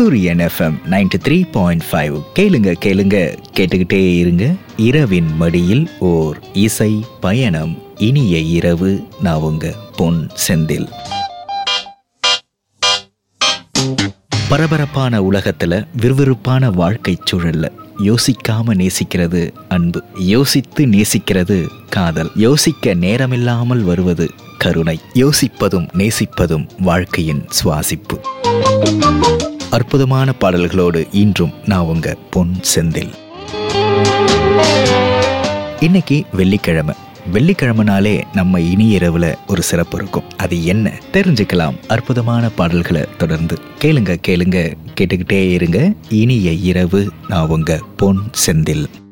சூரியன் FM ninety three point five கேளுங்க கேளுங்க கேட்டுக்கிட்டே இருங்க இரவின் மடியில் ஓர் இசை பயணம் இனிய இரவு நான் உங்க பொன் செந்தில் பரபரப்பான உலகத்துல விறுவிறுப்பான வாழ்க்கை சூழல்ல யோசிக்காம நேசிக்கிறது அன்பு யோசித்து நேசிக்கிறது காதல் யோசிக்க நேரமில்லாமல் வருவது கருணை யோசிப்பதும் நேசிப்பதும் வாழ்க்கையின் சுவாசிப்பு அற்புதமான பாடல்களோடு இன்றும் நான் உங்க பொன் செந்தில் இன்னைக்கு வெள்ளிக்கிழமை வெள்ளிக்கிழமைனாலே நம்ம இனி இரவுல ஒரு சிறப்பு இருக்கும் அது என்ன தெரிஞ்சுக்கலாம் அற்புதமான பாடல்களை தொடர்ந்து கேளுங்க கேளுங்க கேட்டுக்கிட்டே இருங்க இனிய இரவு நான் உங்க பொன் செந்தில்